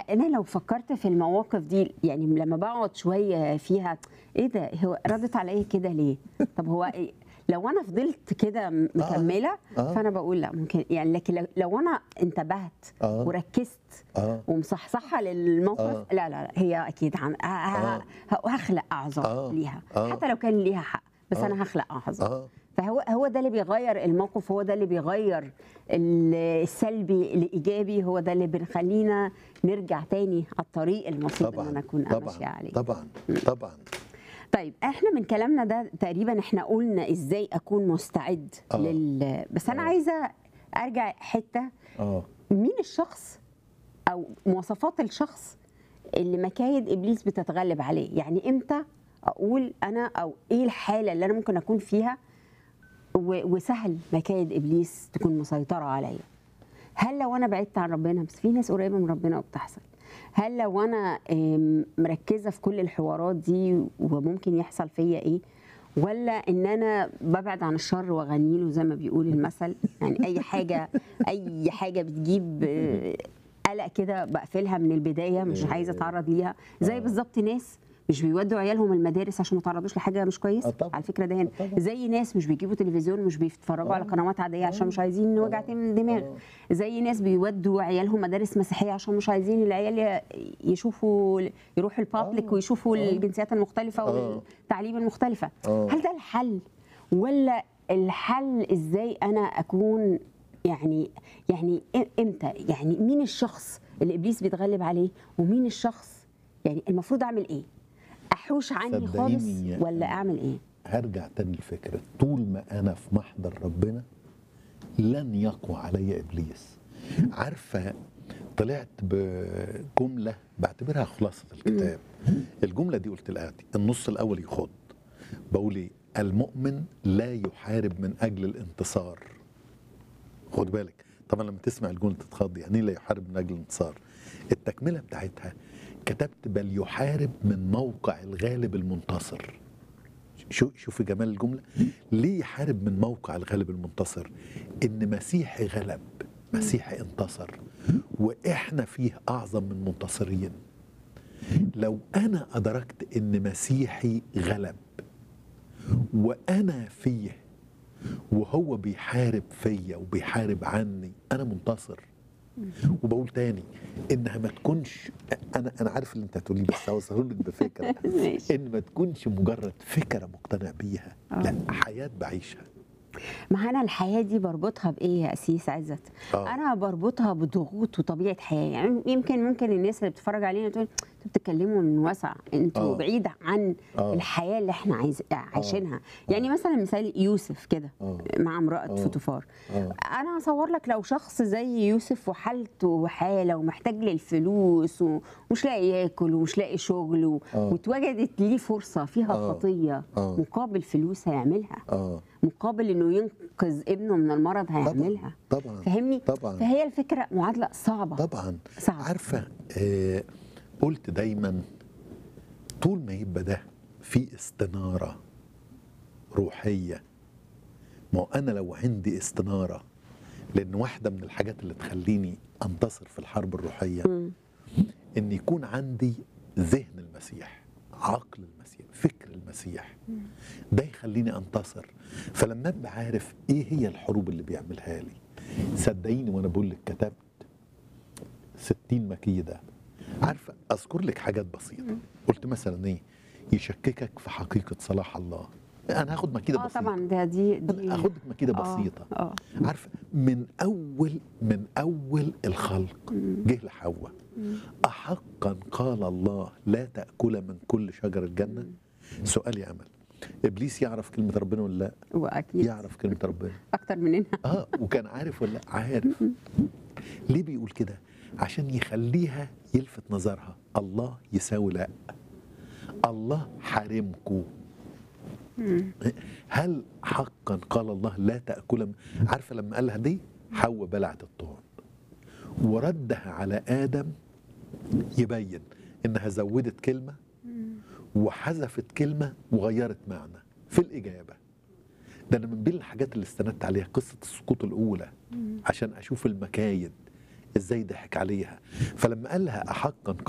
انا لو فكرت في المواقف دي يعني لما بقعد شويه فيها ايه ده هو ردت عليا كده ليه طب هو إيه؟ لو انا فضلت كده م- مكمله آه. فانا بقول لا ممكن يعني لكن لو, لو انا انتبهت آه. وركزت اه ومصحصحه للموقف آه. لا لا لا هي اكيد عن ه- ه- آه. ه- هخلق اعذار آه. ليها آه. حتى لو كان ليها حق بس آه. انا هخلق اعذار اه فهو هو ده اللي بيغير الموقف هو ده اللي بيغير ال- السلبي الايجابي هو ده اللي بنخلينا نرجع تاني على الطريق المفروض ان طبعا انا اكون ماشيه طبعا عليه طبعا طبعا طيب احنا من كلامنا ده تقريبا احنا قلنا ازاي اكون مستعد آه. لل بس انا آه. عايزه ارجع حته اه مين الشخص او مواصفات الشخص اللي مكايد ابليس بتتغلب عليه يعني امتى اقول انا او ايه الحاله اللي انا ممكن اكون فيها و- وسهل مكايد ابليس تكون مسيطره عليا هل لو انا بعدت عن ربنا بس في ناس قريبه من ربنا وبتحصل هل لو انا آم، مركزه في كل الحوارات دي وممكن يحصل فيا ايه ولا ان انا ببعد عن الشر واغني له زي ما بيقول المثل يعني اي حاجه اي حاجه بتجيب آه، قلق كده بقفلها من البدايه مش عايزه اتعرض ليها زي بالظبط ناس مش بيودوا عيالهم المدارس عشان ما يتعرضوش لحاجه مش آه كويسه طبعاً. على فكره ده هنا آه طبعاً. زي ناس مش بيجيبوا تلفزيون مش بيتفرجوا آه. على قنوات عاديه عشان مش عايزين وجع آه. الدماغ آه. زي ناس بيودوا عيالهم مدارس مسيحيه عشان مش عايزين العيال ي- يشوفوا يروحوا البابليك آه. ويشوفوا آه. الجنسيات المختلفه آه. والتعليم المختلفه آه. هل ده الحل ولا الحل ازاي انا اكون يعني يعني إ- امتى يعني مين الشخص اللي ابليس بيتغلب عليه ومين الشخص يعني المفروض اعمل ايه احوش عني خالص صدقيني يا ولا أنا. اعمل ايه هرجع تاني لفكرة طول ما أنا في محضر ربنا لن يقوى علي إبليس عارفة طلعت بجملة بعتبرها خلاصة الكتاب الجملة دي قلت الآتي النص الأول يخض بقول إيه المؤمن لا يحارب من أجل الانتصار خد بالك طبعا لما تسمع الجملة تتخض يعني إيه لا يحارب من أجل الانتصار التكملة بتاعتها كتبت بل يحارب من موقع الغالب المنتصر شو شوف جمال الجمله ليه يحارب من موقع الغالب المنتصر ان مسيحي غلب مسيحي انتصر واحنا فيه اعظم من منتصرين لو انا ادركت ان مسيحي غلب وانا فيه وهو بيحارب فيا وبيحارب عني انا منتصر وبقول تاني انها ما تكونش انا انا عارف اللي انت هتقوليه بس هوصله لك بفكره ماشي. ان ما تكونش مجرد فكره مقتنع بيها آه. لا حياه بعيشها ما انا الحياه دي بربطها بايه يا اسيس عزت آه. انا بربطها بضغوط وطبيعه حياه يعني يمكن ممكن الناس اللي بتتفرج علينا تقول انتوا بتتكلموا من وسع انتوا آه. بعيد عن آه. الحياه اللي احنا عايز عايشينها يعني مثلا مثال يوسف كده آه. مع امراه آه. فوتوفار آه. انا اصور لك لو شخص زي يوسف وحالته وحاله ومحتاج للفلوس ومش لاقي ياكل ومش لاقي شغل و- آه. واتوجدت ليه فرصه فيها آه. خطيه آه. مقابل فلوس هيعملها اه مقابل انه ينقذ ابنه من المرض هيعملها طبعا فاهمني طبعا فهي الفكره معادله صعبه طبعا صعب. عارفه آه قلت دايما طول ما يبقى ده في استناره روحيه ما هو انا لو عندي استناره لان واحده من الحاجات اللي تخليني انتصر في الحرب الروحيه مم. ان يكون عندي ذهن المسيح عقل المسيح فكر المسيح ده يخليني انتصر فلما ابقى عارف ايه هي الحروب اللي بيعملها لي صدقيني وانا بقول لك كتبت 60 مكيده عارفه اذكر لك حاجات بسيطه قلت مثلا ايه يشككك في حقيقه صلاح الله انا هاخد مكيده اه بسيطه طبعا ده دي دي أنا هاخد لك مكيده آه، بسيطه اه عارفه من اول من اول الخلق جه لحواء احقا قال الله لا تاكل من كل شجر الجنه سؤال يا امل ابليس يعرف كلمه ربنا ولا لا واكيد يعرف كلمه ربنا اكتر مننا اه وكان عارف ولا لا عارف ليه بيقول كده عشان يخليها يلفت نظرها الله يساوي لا الله حارمكم هل حقا قال الله لا تأكل من- عارفة لما قالها دي حواء بلعت الطعم وردها على آدم يبين إنها زودت كلمة وحذفت كلمة وغيرت معنى في الإجابة ده أنا من بين الحاجات اللي استندت عليها قصة السقوط الأولى عشان أشوف المكايد ازاي ضحك عليها فلما قال لها احقا